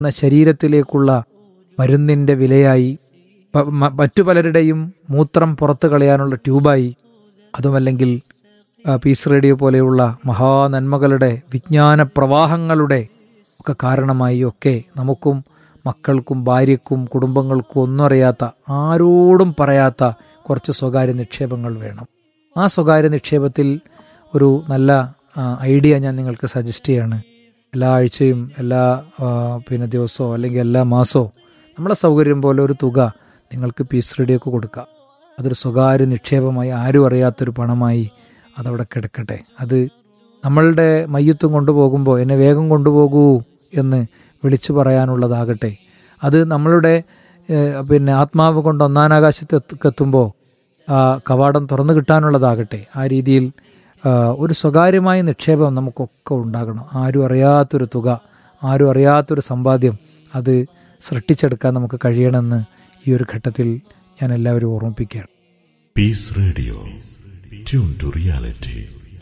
എന്ന ശരീരത്തിലേക്കുള്ള മരുന്നിൻ്റെ വിലയായി പ- മ- മറ്റു പലരുടെയും മൂത്രം പുറത്തു കളയാനുള്ള ട്യൂബായി അതുമല്ലെങ്കിൽ ആ, പീസ് റേഡിയോ പോലെയുള്ള മഹാനന്മകളുടെ വിജ്ഞാന പ്രവാഹങ്ങളുടെ ഒക്കെ കാരണമായി ഒക്കെ നമുക്കും മക്കൾക്കും ഭാര്യയ്ക്കും കുടുംബങ്ങൾക്കും ഒന്നും അറിയാത്ത ആരോടും പറയാത്ത കുറച്ച് സ്വകാര്യ നിക്ഷേപങ്ങൾ വേണം ആ സ്വകാര്യ നിക്ഷേപത്തിൽ ഒരു നല്ല ആ, ഐഡിയ ഞാൻ നിങ്ങൾക്ക് സജസ്റ്റ് ചെയ്യാണ് എല്ലാ ആഴ്ചയും എല്ലാ ആ, പിന്നെ ദിവസമോ അല്ലെങ്കിൽ എല്ലാ മാസമോ നമ്മളെ സൗകര്യം പോലെ ഒരു തുക നിങ്ങൾക്ക് പീസ് റേഡിയോക്ക് കൊടുക്കാം അതൊരു സ്വകാര്യ നിക്ഷേപമായി ആരും അറിയാത്തൊരു പണമായി അതവിടെ കിടക്കട്ടെ അത് നമ്മളുടെ മയ്യത്തും കൊണ്ടുപോകുമ്പോൾ എന്നെ വേഗം കൊണ്ടുപോകൂ എന്ന് വിളിച്ചു പറയാനുള്ളതാകട്ടെ അത് നമ്മളുടെ ഏഹ്, പിന്നെ ആത്മാവ് കൊണ്ട് ഒന്നാനാകാശത്തെത്തുമ്പോൾ ആ കവാടം തുറന്നു കിട്ടാനുള്ളതാകട്ടെ ആ രീതിയിൽ ആ, ഒരു സ്വകാര്യമായ നിക്ഷേപം നമുക്കൊക്കെ ഉണ്ടാകണം ആരും അറിയാത്തൊരു തുക ആരും അറിയാത്തൊരു സമ്പാദ്യം അത് സൃഷ്ടിച്ചെടുക്കാൻ നമുക്ക് കഴിയണമെന്ന് ഈ ഒരു ഘട്ടത്തിൽ ഞാൻ എല്ലാവരും ഓർമ്മിപ്പിക്കുകയാണ് Peace Radio. Tune to reality.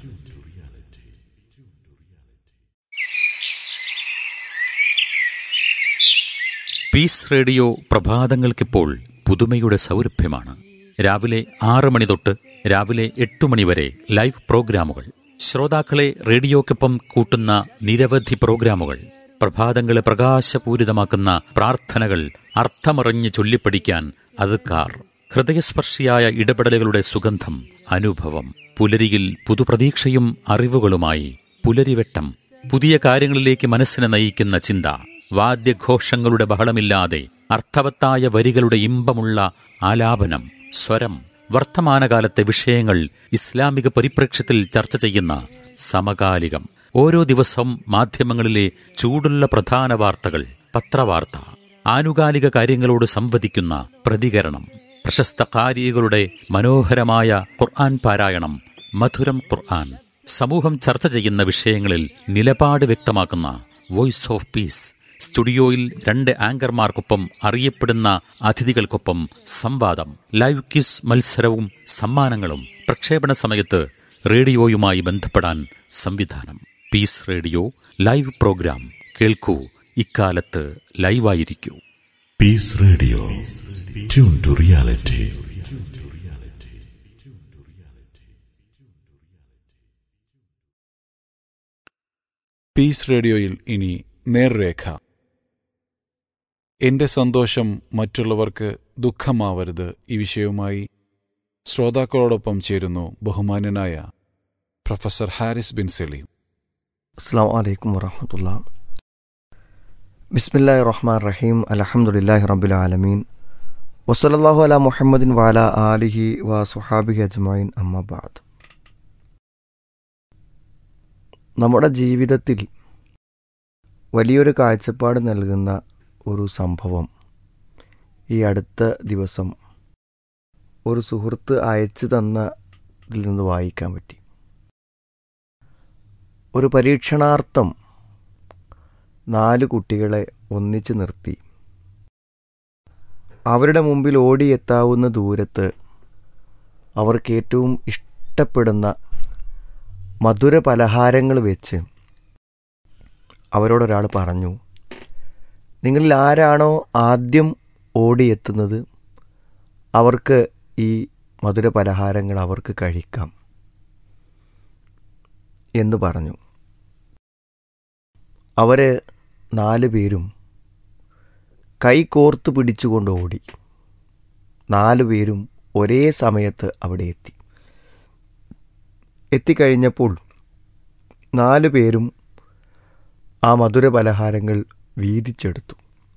Peace radio പ്രഭാതങ്ങൾക്കിപ്പോൾ പുതുമയുടെ സൗരഭ്യമാണ് രാവിലെ ആറ് മണി തൊട്ട് രാവിലെ എട്ട് മണി വരെ ലൈവ് പ്രോഗ്രാമുകൾ ശ്രോതാക്കളെ റേഡിയോക്കൊപ്പം കൂട്ടുന്ന നിരവധി പ്രോഗ്രാമുകൾ പ്രഭാതങ്ങളെ പ്രകാശപൂരിതമാക്കുന്ന പ്രാർത്ഥനകൾ അർത്ഥമറിഞ്ഞ് ചൊല്ലിപ്പഠിക്കാൻ അതുക്കാർ ഹൃദയസ്പർശിയായ ഇടപെടലുകളുടെ സുഗന്ധം അനുഭവം പുലരിയിൽ പുതുപ്രതീക്ഷയും അറിവുകളുമായി പുലരിവെട്ടം പുതിയ കാര്യങ്ങളിലേക്ക് മനസ്സിനെ നയിക്കുന്ന ചിന്ത വാദ്യഘോഷങ്ങളുടെ ബഹളമില്ലാതെ അർത്ഥവത്തായ വരികളുടെ ഇമ്പമുള്ള ആലാപനം സ്വരം വർത്തമാനകാലത്തെ വിഷയങ്ങൾ ഇസ്ലാമിക പരിപ്രേക്ഷ്യത്തിൽ ചർച്ച ചെയ്യുന്ന സമകാലികം ഓരോ ദിവസവും മാധ്യമങ്ങളിലെ ചൂടുള്ള പ്രധാന വാർത്തകൾ പത്രവാർത്ത ആനുകാലിക കാര്യങ്ങളോട് സംവദിക്കുന്ന പ്രതികരണം പ്രശസ്ത കാരികളുടെ മനോഹരമായ ഖുർആൻ പാരായണം മധുരം ഖുർആൻ സമൂഹം ചർച്ച ചെയ്യുന്ന വിഷയങ്ങളിൽ നിലപാട് വ്യക്തമാക്കുന്ന വോയിസ് ഓഫ് പീസ് സ്റ്റുഡിയോയിൽ രണ്ട് ആങ്കർമാർക്കൊപ്പം അറിയപ്പെടുന്ന അതിഥികൾക്കൊപ്പം സംവാദം ലൈവ് ക്വിസ് മത്സരവും സമ്മാനങ്ങളും പ്രക്ഷേപണ സമയത്ത് റേഡിയോയുമായി ബന്ധപ്പെടാൻ സംവിധാനം പീസ് റേഡിയോ ലൈവ് പ്രോഗ്രാം കേൾക്കൂ ഇക്കാലത്ത് ലൈവായിരിക്കൂ Peace Radio. Tune to reality. Peace റേഡിയോയിൽ ഇനി നേർരേഖ എന്റെ സന്തോഷം മറ്റുള്ളവർക്ക് ദുഃഖമാവരുത് ഈ വിഷയവുമായി ശ്രോതാക്കളോടൊപ്പം ചേരുന്നു ബഹുമാന്യനായ പ്രൊഫസർ ഹാരിസ് ബിൻ സലീം അസ്സാം വലൈക്കും വറഹമത്തുള്ള ബിസ്മില്ലാ റഹ്മാൻ റഹീം അലഹമുല്ലാഹി റബ്ബുൽ ആലമീൻ വസലല്ലാഹു അല മുഹമ്മദിൻ വാല ആലിഹി വ സുഹാബിഹി അജ്മൈൻ അമ്മബാദ് നമ്മുടെ ജീവിതത്തിൽ വലിയൊരു കാഴ്ചപ്പാട് നൽകുന്ന ഒരു സംഭവം ഈ അടുത്ത ദിവസം ഒരു സുഹൃത്ത് അയച്ചു തന്നതിൽ നിന്ന് വായിക്കാൻ പറ്റി ഒരു പരീക്ഷണാർത്ഥം നാല് കുട്ടികളെ ഒന്നിച്ചു നിർത്തി അവരുടെ മുമ്പിൽ ഓടിയെത്താവുന്ന ദൂരത്ത് അവർക്ക് ഏറ്റവും ഇഷ്ടപ്പെടുന്ന മധുര പലഹാരങ്ങൾ വെച്ച് അവരോടൊരാൾ പറഞ്ഞു നിങ്ങളിൽ ആരാണോ ആദ്യം ഓടിയെത്തുന്നത് അവർക്ക് ഈ മധുര പലഹാരങ്ങൾ അവർക്ക് കഴിക്കാം എന്ന് പറഞ്ഞു അവർ നാല് പേരും കൈ കോർത്ത് പിടിച്ചുകൊണ്ട് ഓടി നാലു പേരും ഒരേ സമയത്ത് അവിടെ എത്തി എത്തിക്കഴിഞ്ഞപ്പോൾ നാലു പേരും ആ മധുര പലഹാരങ്ങൾ വീതിച്ചെടുത്തു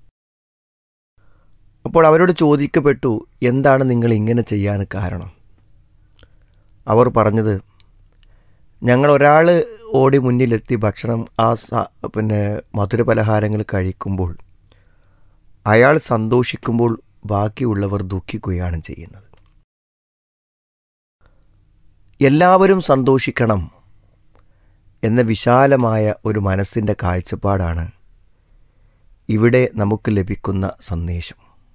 അപ്പോൾ അവരോട് ചോദിക്കപ്പെട്ടു എന്താണ് നിങ്ങൾ ഇങ്ങനെ ചെയ്യാൻ കാരണം അവർ പറഞ്ഞത് ഞങ്ങൾ ഒരാൾ ഓടി മുന്നിലെത്തി ഭക്ഷണം ആ സ- പിന്നെ മധുര പലഹാരങ്ങൾ കഴിക്കുമ്പോൾ അയാൾ സന്തോഷിക്കുമ്പോൾ ബാക്കിയുള്ളവർ ദുഃഖിക്കുകയാണ് ചെയ്യുന്നത് എല്ലാവരും സന്തോഷിക്കണം എന്ന വിശാലമായ ഒരു മനസ്സിൻ്റെ കാഴ്ചപ്പാടാണ് ഇവിടെ നമുക്ക് ലഭിക്കുന്ന സന്ദേശം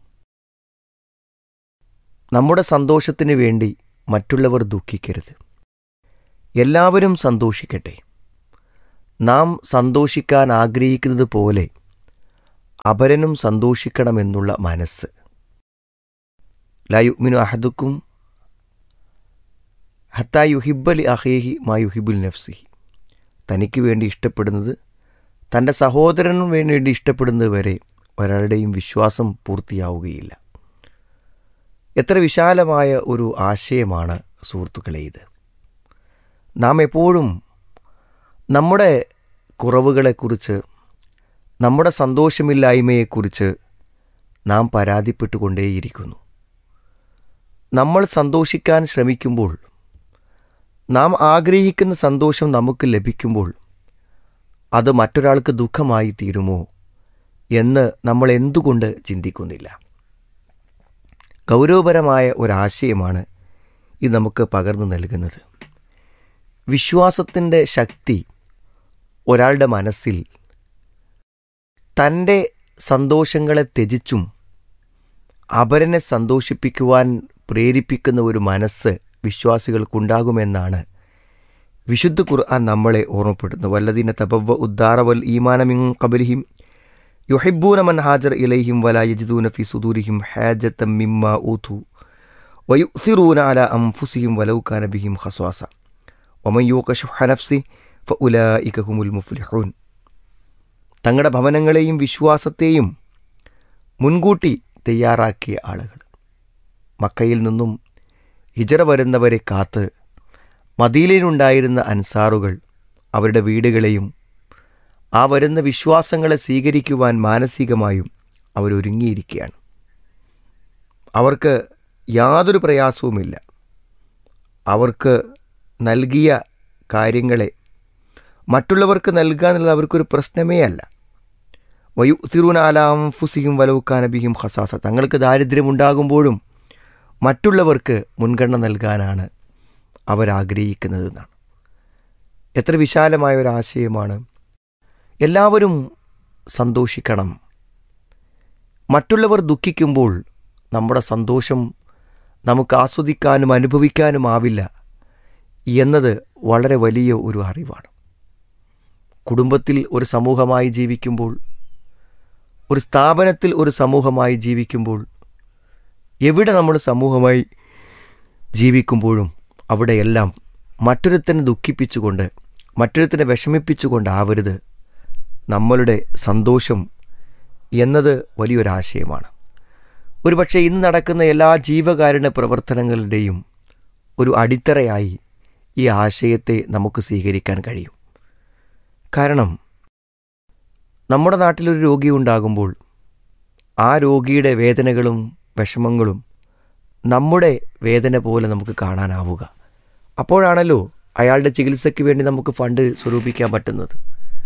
നമ്മുടെ സന്തോഷത്തിന് വേണ്ടി മറ്റുള്ളവർ ദുഃഖിക്കരുത് എല്ലാവരും സന്തോഷിക്കട്ടെ നാം സന്തോഷിക്കാൻ ആഗ്രഹിക്കുന്നത് പോലെ അപരനും സന്തോഷിക്കണമെന്നുള്ള മനസ്സ് ലായുമിനു അഹദുക്കും ഹത്താ യുഹിബലി അഹേഹി മാ യുഹിബുൽ നഫ്സിഹി തനിക്ക് വേണ്ടി ഇഷ്ടപ്പെടുന്നത് തൻ്റെ സഹോദരനും വേണ്ടി ഇഷ്ടപ്പെടുന്നത് വരെ ഒരാളുടെയും വിശ്വാസം പൂർത്തിയാവുകയില്ല എത്ര വിശാലമായ ഒരു ആശയമാണ് സുഹൃത്തുക്കളെ ഇത് നാം എപ്പോഴും നമ്മുടെ കുറവുകളെക്കുറിച്ച് നമ്മുടെ സന്തോഷമില്ലായ്മയെക്കുറിച്ച് നാം പരാതിപ്പെട്ടുകൊണ്ടേയിരിക്കുന്നു നമ്മൾ സന്തോഷിക്കാൻ ശ്രമിക്കുമ്പോൾ നാം ആഗ്രഹിക്കുന്ന സന്തോഷം നമുക്ക് ലഭിക്കുമ്പോൾ അത് മറ്റൊരാൾക്ക് ദുഃഖമായി തീരുമോ എന്ന് നമ്മൾ എന്തുകൊണ്ട് ചിന്തിക്കുന്നില്ല ഗൗരവപരമായ ഒരാശയമാണ് ഇത് നമുക്ക് പകർന്നു നൽകുന്നത് വിശ്വാസത്തിൻ്റെ ശക്തി ഒരാളുടെ മനസ്സിൽ തൻ്റെ സന്തോഷങ്ങളെ ത്യജിച്ചും അപരനെ സന്തോഷിപ്പിക്കുവാൻ പ്രേരിപ്പിക്കുന്ന ഒരു മനസ്സ് വിശ്വാസികൾക്കുണ്ടാകുമെന്നാണ് വിശുദ്ധ ഖുർആൻ നമ്മളെ ഓർമ്മപ്പെടുന്നു വല്ലദീന തബവ്വ ഉദ്ദാറവൽ ഈമാനമിൻ കബലിഹിം യുഹിബൂന മൻ ഹാജർ ഇലൈഹിം വല യജിദൂന ഫി സുദൂരിഹിം ഹാജത്തം മിമ്മ ഊതു വയുസിറൂന അല അംഫുസിഹിം വലൗ കാന ബിഹിം ഖസ്വാസ ഒമൻ യൂക ശുഹ നഫ്സി ഫഉലായിക ഹുമുൽ മുഫ്ലിഹൂൻ തങ്ങളുടെ ഭവനങ്ങളെയും വിശ്വാസത്തെയും മുൻകൂട്ടി തയ്യാറാക്കിയ ആളുകൾ മക്കയിൽ നിന്നും ഹിജറ വരുന്നവരെ കാത്ത് മദീലയിലുണ്ടായിരുന്ന അൻസാറുകൾ അവരുടെ വീടുകളെയും ആ വരുന്ന വിശ്വാസങ്ങളെ സ്വീകരിക്കുവാൻ മാനസികമായും അവരൊരുങ്ങിയിരിക്കുകയാണ് അവർക്ക് യാതൊരു പ്രയാസവുമില്ല അവർക്ക് നൽകിയ കാര്യങ്ങളെ മറ്റുള്ളവർക്ക് നൽകുക എന്നുള്ളത് അവർക്കൊരു പ്രശ്നമേ അല്ല വയു തിരുവനാലാം ഫുസിയും വലവുക്കാനബിയും ഹസാസ തങ്ങൾക്ക് ദാരിദ്ര്യമുണ്ടാകുമ്പോഴും മറ്റുള്ളവർക്ക് മുൻഗണന നൽകാനാണ് അവരാഗ്രഹിക്കുന്നതെന്നാണ് എത്ര വിശാലമായ ഒരു ആശയമാണ് എല്ലാവരും സന്തോഷിക്കണം മറ്റുള്ളവർ ദുഃഖിക്കുമ്പോൾ നമ്മുടെ സന്തോഷം നമുക്ക് ആസ്വദിക്കാനും അനുഭവിക്കാനുമാവില്ല എന്നത് വളരെ വലിയ ഒരു അറിവാണ് കുടുംബത്തിൽ ഒരു സമൂഹമായി ജീവിക്കുമ്പോൾ ഒരു സ്ഥാപനത്തിൽ ഒരു സമൂഹമായി ജീവിക്കുമ്പോൾ എവിടെ നമ്മൾ സമൂഹമായി ജീവിക്കുമ്പോഴും അവിടെയെല്ലാം മറ്റൊരുത്തനെ ദുഃഖിപ്പിച്ചുകൊണ്ട് മറ്റൊരുത്തനെ വിഷമിപ്പിച്ചുകൊണ്ടാവരുത് നമ്മളുടെ സന്തോഷം എന്നത് വലിയൊരാശയമാണ് ഒരുപക്ഷെ ഇന്ന് നടക്കുന്ന എല്ലാ ജീവകാരുണ്യ പ്രവർത്തനങ്ങളുടെയും ഒരു അടിത്തറയായി ഈ ആശയത്തെ നമുക്ക് സ്വീകരിക്കാൻ കഴിയും കാരണം നമ്മുടെ നാട്ടിലൊരു രോഗി ഉണ്ടാകുമ്പോൾ ആ രോഗിയുടെ വേദനകളും വിഷമങ്ങളും നമ്മുടെ വേദന പോലെ നമുക്ക് കാണാനാവുക അപ്പോഴാണല്ലോ അയാളുടെ ചികിത്സയ്ക്ക് വേണ്ടി നമുക്ക് ഫണ്ട് സ്വരൂപിക്കാൻ പറ്റുന്നത്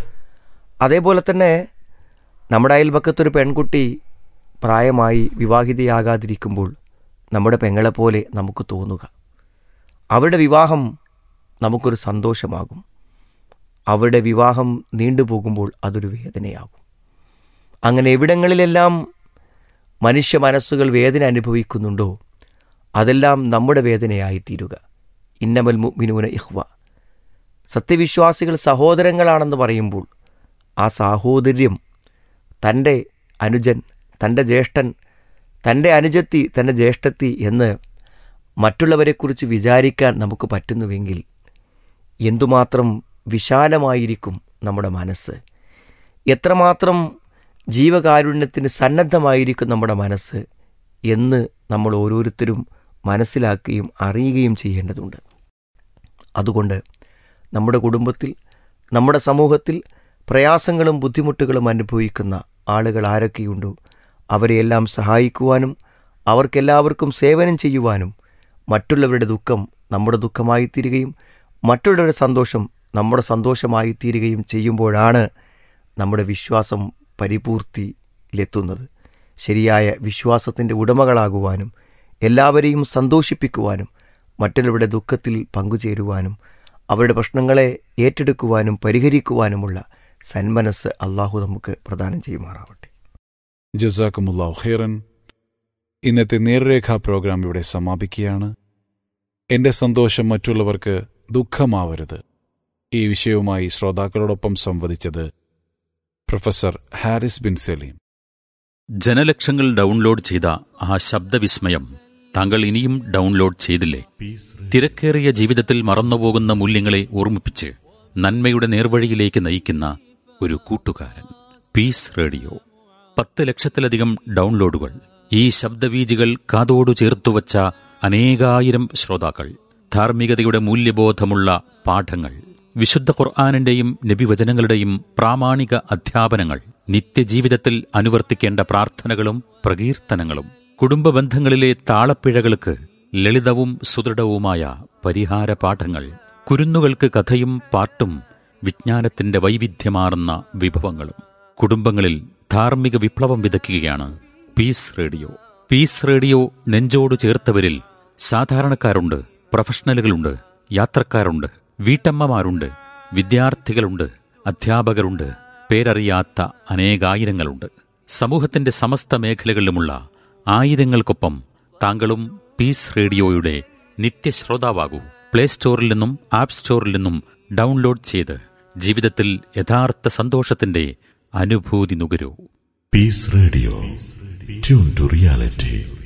അതേപോലെ തന്നെ നമ്മുടെ അയൽപക്കത്തൊരു പെൺകുട്ടി പ്രായമായി വിവാഹിതയാകാതിരിക്കുമ്പോൾ നമ്മുടെ പെങ്ങളെപ്പോലെ നമുക്ക് തോന്നുക അവരുടെ വിവാഹം നമുക്കൊരു സന്തോഷമാകും അവരുടെ വിവാഹം നീണ്ടുപോകുമ്പോൾ അതൊരു വേദനയാകും അങ്ങനെ എവിടങ്ങളിലെല്ലാം മനുഷ്യ മനസ്സുകൾ വേദന അനുഭവിക്കുന്നുണ്ടോ അതെല്ലാം നമ്മുടെ വേദനയായി തീരുക ഇന്നമൽ മുഅ്മിനൂന ഇഹ്വ സത്യവിശ്വാസികൾ സഹോദരങ്ങളാണെന്ന് പറയുമ്പോൾ ആ സാഹോദര്യം തൻ്റെ അനുജൻ തൻ്റെ ജ്യേഷ്ഠൻ തൻ്റെ അനുജത്തി തൻ്റെ ജ്യേഷ്ഠത്തി എന്ന് മറ്റുള്ളവരെക്കുറിച്ച് വിചാരിക്കാൻ നമുക്ക് പറ്റുന്നുവെങ്കിൽ എന്തുമാത്രം വിശാലമായിരിക്കും നമ്മുടെ മനസ്സ് എത്രമാത്രം ജീവകാരുണ്യത്തിന് സന്നദ്ധമായിരിക്കും നമ്മുടെ മനസ്സ് എന്ന് നമ്മൾ ഓരോരുത്തരും മനസ്സിലാക്കുകയും അറിയുകയും ചെയ്യേണ്ടതുണ്ട് അതുകൊണ്ട് നമ്മുടെ കുടുംബത്തിൽ നമ്മുടെ സമൂഹത്തിൽ പ്രയാസങ്ങളും ബുദ്ധിമുട്ടുകളും അനുഭവിക്കുന്ന ആളുകൾ ആരൊക്കെയുണ്ടോ അവരെയെല്ലാം സഹായിക്കുവാനും അവർക്കെല്ലാവർക്കും സേവനം ചെയ്യുവാനും മറ്റുള്ളവരുടെ ദുഃഖം നമ്മുടെ ദുഃഖമായി തീരുകയും മറ്റുള്ളവരുടെ സന്തോഷം നമ്മുടെ സന്തോഷമായി തീരുകയും ചെയ്യുമ്പോഴാണ് നമ്മുടെ വിശ്വാസം പരിപൂർത്തിയിലെത്തുന്നത് ശരിയായ വിശ്വാസത്തിൻ്റെ ഉടമകളാകുവാനും എല്ലാവരെയും സന്തോഷിപ്പിക്കുവാനും മറ്റുള്ളവരുടെ ദുഃഖത്തിൽ പങ്കുചേരുവാനും അവരുടെ പ്രശ്നങ്ങളെ ഏറ്റെടുക്കുവാനും പരിഹരിക്കുവാനുമുള്ള സന്മനസ് അള്ളാഹു നമുക്ക് പ്രദാനം ചെയ്യുമാറാവട്ടെ ജസാക്കുമുല്ലാഹു ഖൈറൻ ഇന്നത്തെ നേർരേഖാ പ്രോഗ്രാം ഇവിടെ സമാപിക്കുകയാണ് എന്റെ സന്തോഷം മറ്റുള്ളവർക്ക് ദുഃഖമാവരുത് ഈ വിഷയവുമായി ശ്രോതാക്കളോടൊപ്പം സംവദിച്ചത് പ്രൊഫസർ ഹാരിസ് ബിൻ സലീം ജനലക്ഷങ്ങൾ ഡൗൺലോഡ് ചെയ്ത ആ ശബ്ദവിസ്മയം താങ്കൾ ഇനിയും ഡൗൺലോഡ് ചെയ്തില്ലേ തിരക്കേറിയ ജീവിതത്തിൽ മറന്നുപോകുന്ന മൂല്യങ്ങളെ ഓർമ്മിപ്പിച്ച് നന്മയുടെ നേർവഴിയിലേക്ക് നയിക്കുന്ന ഒരു കൂട്ടുകാരൻ പീസ് റേഡിയോ പത്ത് ലക്ഷത്തിലധികം ഡൗൺലോഡുകൾ ഈ ശബ്ദവീജികൾ കാതോടു ചേർത്തുവച്ച അനേകായിരം ശ്രോതാക്കൾ ധാർമ്മികതയുടെ മൂല്യബോധമുള്ള പാഠങ്ങൾ വിശുദ്ധ ഖുർആാനിന്റെയും നബിവചനങ്ങളുടെയും പ്രാമാണിക അധ്യാപനങ്ങൾ നിത്യജീവിതത്തിൽ അനുവർത്തിക്കേണ്ട പ്രാർത്ഥനകളും പ്രകീർത്തനങ്ങളും കുടുംബ ബന്ധങ്ങളിലെ താളപ്പിഴകൾക്ക് ലളിതവും സുദൃഢവുമായ പരിഹാര പാഠങ്ങൾ കുരുന്നുകൾക്ക് കഥയും പാട്ടും വിജ്ഞാനത്തിന്റെ വൈവിധ്യമാർന്ന വിഭവങ്ങളും കുടുംബങ്ങളിൽ ധാർമ്മിക വിപ്ലവം വിതയ്ക്കുകയാണ് പീസ് റേഡിയോ പീസ് റേഡിയോ നെഞ്ചോട് ചേർത്തവരിൽ സാധാരണക്കാരുണ്ട് പ്രൊഫഷണലുകളുണ്ട് യാത്രക്കാരുണ്ട് വീട്ടമ്മമാരുണ്ട് വിദ്യാർത്ഥികളുണ്ട് അധ്യാപകരുണ്ട് പേരറിയാത്ത അനേകായിരങ്ങളുണ്ട് സമൂഹത്തിന്റെ സമസ്ത മേഖലകളിലുമുള്ള ആയിരങ്ങൾക്കൊപ്പം താങ്കളും പീസ് റേഡിയോയുടെ നിത്യശ്രോതാവാകൂ പ്ലേ സ്റ്റോറിൽ നിന്നും ആപ്പ് സ്റ്റോറിൽ നിന്നും ഡൗൺലോഡ് ചെയ്ത് ജീവിതത്തിൽ യഥാർത്ഥ സന്തോഷത്തിന്റെ അനുഭൂതി നുകരൂ Peace Radio. Tune to reality.